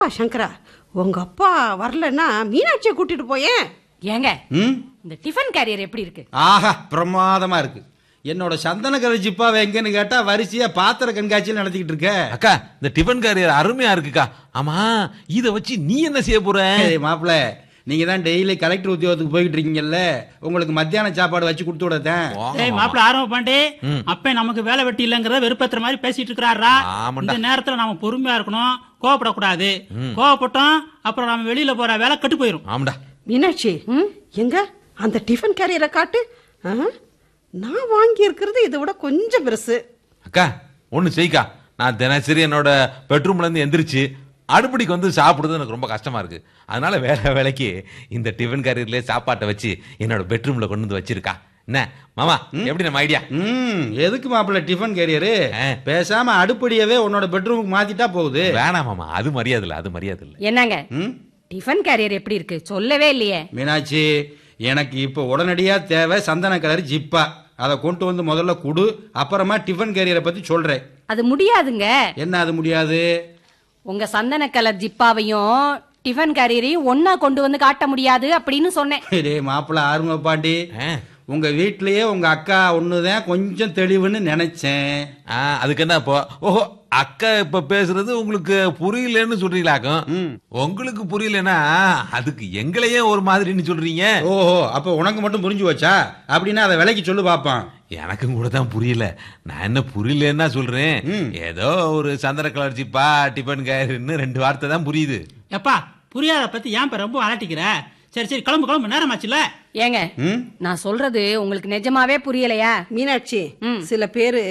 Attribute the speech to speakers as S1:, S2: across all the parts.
S1: அப்பா சங்கரா உங்க அப்பா வரலன்னா மீனாட்சியை கூட்டிட்டு போயேன்
S2: ஏங்க
S3: ம்
S2: இந்த டிஃபன் கேரியர் எப்படி இருக்கு
S3: ஆஹா பிரமாதமா இருக்கு என்னோட சந்தன கரை ஜிப்பாவை எங்கன்னு கேட்டா வரிசையா பாத்திர கண்காட்சியில் நடத்திக்கிட்டு இருக்க
S4: அக்கா இந்த டிஃபன் கேரியர் அருமையா இருக்குக்கா ஆமா இத வச்சு நீ என்ன செய்ய போற
S3: ஏய், மாப்பிள நீங்க தான் டெய்லி கலெக்டர் உத்தியோகத்துக்கு போய்கிட்டு இருக்கீங்கல்ல உங்களுக்கு மத்தியான சாப்பாடு வச்சு கொடுத்து விடத்தேன்
S5: ஏய் மாப்பிள்ள ஆரம்ப பாண்டி அப்ப நமக்கு வேலை வெட்டி இல்லங்கறத வெறுப்பேத்துற மாதிரி பேசிட்டு இருக்கிறாரா
S4: ஆமாண்டா.
S5: இந்த நேரத்துல நாம பொறுமையா இருக்கணும் கோவப்படக்கூடாது கோவப்பட்டோம் அப்புறம் நம்ம வெளியில போற வேலை கெட்டு போயிரும்
S4: ஆமாடா
S1: மீனாட்சி எங்க அந்த டிஃபன் கேரியரை காட்டு ஆ? நான் வாங்கி இருக்கிறது இதை விட கொஞ்சம் பெருசு
S4: அக்கா ஒண்ணு செய்க்கா நான் தினசரி என்னோட பெட்ரூம்ல இருந்து எந்திரிச்சு அடுப்படிக்கு வந்து சாப்பிடுறது எனக்கு ரொம்ப கஷ்டமா இருக்கு அதனால வேலை வேலைக்கு இந்த டிஃபன் கேரியர்லயே சாப்பாட்டை வச்சு என்னோட பெட்ரூம்ல கொண்டு வந்து வச்சிருக்கா என்ன மாமா எப்படி நம்ம ஐடியா
S3: ம் எதுக்கு மாப்பிள டிஃபன் கேரியரு
S4: ஆ.
S3: பேசாம அடுப்படியவே உன்னோட பெட்ரூமுக்கு மாத்திட்டா போகுது
S4: வேணாம் மாமா அது மரியாதை இல்ல அது மரியாதை இல்ல
S2: என்னங்க
S3: ம்
S2: டிஃபன் கேரியர் எப்படி இருக்கு சொல்லவே இல்லையே
S3: மீனாட்சி எனக்கு இப்போ உடனடியா தேவை சந்தன கலர் ஜிப்பா அதை கொண்டு வந்து முதல்ல குடு அப்புறமா டிஃபன் கேரியரை பத்தி சொல்றேன்
S2: அது முடியாதுங்க
S3: என்ன அது முடியாது
S2: உங்க சந்தன கலர் ஜிப்பாவையும் டிஃபன் கேரியரையும் ஒன்னா கொண்டு வந்து காட்ட முடியாது அப்படின்னு சொன்னேன்
S3: டேய் மாப்பிள ஆர்வ பாண்டி
S4: ஆ.
S3: உங்க வீட்லயே உங்க அக்கா ஒண்ணுதான் கொஞ்சம் தெளிவுன்னு நினைச்சேன்
S4: ஆ, அதுக்கு என்ன இப்போ ஓஹோ அக்கா இப்ப பேசுறது உங்களுக்கு புரியலன்னு சொல்றீங்களாக்கும் உங்களுக்கு புரியலன்னா அதுக்கு எங்களையே ஒரு மாதிரின்னு சொல்றீங்க
S3: ஓஹோ அப்ப உனக்கு மட்டும் புரிஞ்சு வச்சா அப்படின்னா அதை விலைக்கு சொல்லு பாப்பான்
S4: எனக்கும் கூட தான் புரியல நான் என்ன புரியலன்னா சொல்றேன் ஏதோ ஒரு சந்திர கலர் ஜிப்பா டிபன் காயர்னு ரெண்டு வார்த்தை தான் புரியுது
S5: எப்பா புரியாத பத்தி ஏன் இப்ப ரொம்ப அலட்டிக்கிற சரி சரி கிளம்பு கிளம்பு நேரம் ஆச்சுல
S2: ஏங்க
S3: ம்
S2: நான் சொல்றது உங்களுக்கு நிஜமாவே புரியலையா
S1: மீனாட்சி சில பேரு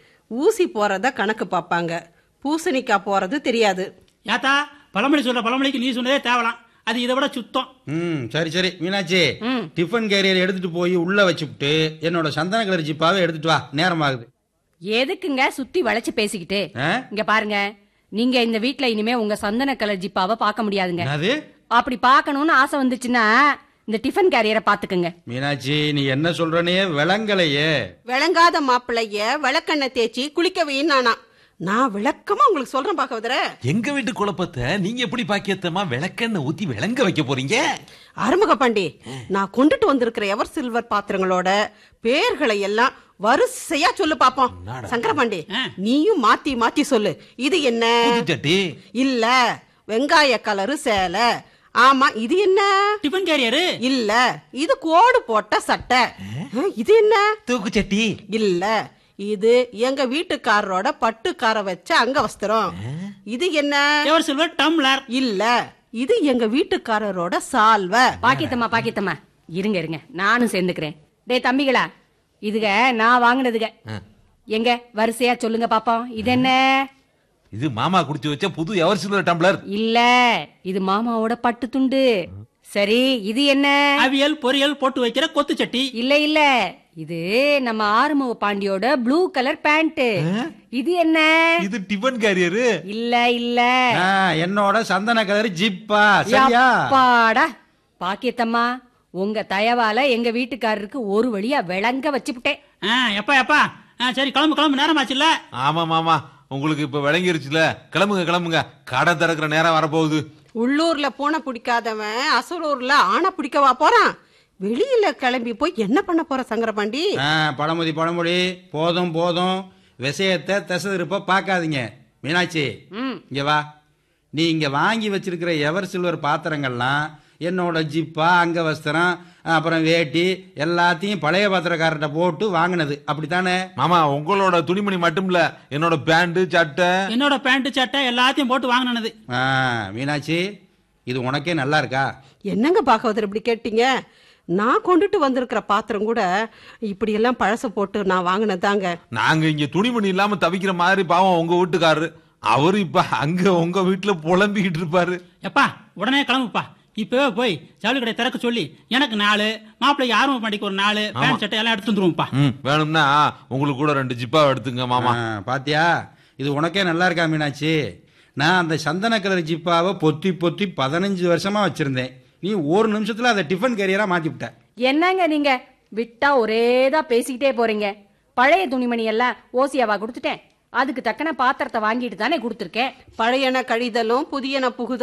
S1: ஊசி போறத கணக்கு பார்ப்பாங்க பூசணிக்காய் போறது தெரியாது
S5: ஏத்தா பழமொழி சொல்ற பழமொழிக்கு நீ சொன்னதே தேவலாம் அது இதை விட சுத்தம்
S3: ம் சரி சரி மீனாட்சி டிஃபன் கேரியர் எடுத்துட்டு போய் உள்ள வச்சுப்புட்டு என்னோட சந்தன கலர் ஜிப்பாவை எடுத்துட்டு வா நேரம் ஆகுது
S2: எதுக்குங்க சுத்தி வளைச்சு பேசிக்கிட்டு
S3: ஆ?
S2: இங்க பாருங்க நீங்க இந்த வீட்ல இனிமே உங்க சந்தன கலர் ஜிப்பாவை பார்க்க முடியாதுங்க
S3: அது
S2: அப்படி பார்க்கணும்னு ஆசை வந்துச்சுன்னா இந்த டிஃபன் கேரியரை பாத்துக்குங்க
S3: மீனாட்சி நீ என்ன சொல்றனே விளங்கலையே
S1: விளங்காத மாப்பிள்ளைய விளக்கெண்ணெய் தேய்ச்சி குளிக்க வையினானா நான் விளக்கமா உங்களுக்கு சொல்றேன் பாக்கவதர
S4: எங்க வீட்டு குழப்பத்தை நீங்க எப்படி பாக்கியத்தமா விளக்கெண்ணெய் ஊத்தி விளங்க வைக்க போறீங்க
S1: அருமுக பாண்டி நான் கொண்டுட்டு வந்திருக்கிற எவர் சில்வர் பாத்திரங்களோட பேர்களை எல்லாம் வரிசையா சொல்லு பாப்போம் சங்கரபாண்டி நீயும் மாத்தி மாத்தி சொல்லு இது என்ன
S4: சட்டி
S1: இல்ல வெங்காய கலரு சேலை ஆமா இது என்ன
S5: டிஃபன் கேரியரு
S1: இல்ல இது கோடு போட்ட சட்டை ஆ, இது என்ன
S4: தூக்கு சட்டி
S1: இல்ல இது எங்க வீட்டுக்காரரோட பட்டுக்கார வச்ச அங்க வஸ்திரம் இது என்ன
S5: எவர் சில்வர் டம்ளர்
S1: இல்ல இது எங்க வீட்டுக்காரரோட சால்வை
S2: பாக்கித்தம்மா பாக்கித்தம்மா இருங்க இருங்க நானும் சேர்ந்துக்கிறேன் டேய் தம்பிகளா இதுக நான் வாங்கினதுக எங்க வரிசையா சொல்லுங்க பாப்போம் இது என்ன
S4: இது மாமா குடிச்சு வச்ச புது எவர் சில்வர் டம்ளர்
S2: இல்ல இது மாமாவோட பட்டு துண்டு சரி இது என்ன
S5: அவியல் பொரியல் போட்டு வைக்கிற கொத்து சட்டி
S2: இல்ல இல்ல இது நம்ம ஆறுமுக பாண்டியோட ப்ளூ கலர் பேண்ட் இது என்ன
S4: இது டிபன் கேரியரு
S2: இல்ல இல்ல
S3: ஆ, என்னோட சந்தன கலர் ஜிப்பா சரியா
S2: அப்பாடா பாக்கியத்தம்மா உங்க தயவால எங்க வீட்டுக்காரருக்கு ஒரு வழியா விளங்க வச்சுப்புட்டேன்
S5: ஆ, எப்பா எப்பா ஆ, சரி கிளம்பு கிளம்பு நேரம் ஆச்சுல
S4: ஆமா மாமா உங்களுக்கு இப்ப விளங்கிருச்சுல கிளம்புங்க கிளம்புங்க கடை திறக்கிற நேரம் வரப்போகுது
S1: உள்ளூர்ல பூனை பிடிக்காதவன் அசலூர்ல ஆனை பிடிக்கவா போறான் வெளியில கிளம்பி போய் என்ன பண்ண போற சங்கரபாண்டி
S3: ஆ, பழமொழி பழமொழி போதும் போதும் விஷயத்தை திசை திருப்ப பார்க்காதீங்க மீனாட்சி இங்க வா நீ இங்க வாங்கி வச்சிருக்கிற எவர் சில்வர் பாத்திரங்கள்லாம் என்னோட ஜிப்பா அங்க வஸ்திரம் அப்புறம் வேட்டி எல்லாத்தையும் பழைய பாத்திரக்காரர்கிட்ட போட்டு வாங்கினது அப்படித்தானே
S4: மாமா உங்களோட துணிமணி மட்டும் இல்ல என்னோட பேண்ட் சட்டை
S5: என்னோட பேண்ட் சட்டை எல்லாத்தையும் போட்டு வாங்கினது
S3: ஆ, மீனாட்சி இது உனக்கே நல்லா இருக்கா
S1: என்னங்க பாகவதர் இப்படி கேட்டீங்க நான் கொண்டுட்டு வந்திருக்கிற பாத்திரம் கூட இப்படி எல்லாம் பழச போட்டு நான் வாங்கினதாங்க
S4: நாங்க இங்க துணிமணி இல்லாம தவிக்கிற மாதிரி பாவம் உங்க வீட்டுக்காரரு அவரு இப்ப அங்க உங்க வீட்டுல புலம்பிக்கிட்டு இருப்பாரு
S5: எப்பா உடனே கிளம்புப்பா இப்பவே போய் ஜவுளி கடை திறக்க சொல்லி எனக்கு நாலு மாப்பிள்ளைக்கு ஆர்வம் பண்ணிக்கு ஒரு நாலு பேண்ட் சட்டை எல்லாம் எடுத்து வந்துருவோம்ப்பா
S4: ம் வேணும்னா உங்களுக்கு கூட ரெண்டு ஜிப்பா எடுத்துங்க மாமா
S3: ஆ, பாத்தியா இது உனக்கே நல்லா இருக்கா மீனாட்சி நான் அந்த சந்தன கலர் ஜிப்பாவை பொத்தி பொத்தி பதினஞ்சு வருஷமா வச்சிருந்தேன் நீ ஒரு நிமிஷத்துல அதை டிஃபன் கேரியரா மாத்தி விட்ட
S2: என்னங்க நீங்க விட்டா ஒரேதா பேசிக்கிட்டே போறீங்க பழைய துணிமணி எல்லாம் ஓசியாவா கொடுத்துட்டேன் அதுக்கு தக்கன பாத்திரத்தை வாங்கிட்டு தானே கொடுத்துருக்கேன்
S1: பழையன கழிதலும் புதியன புகுதலும்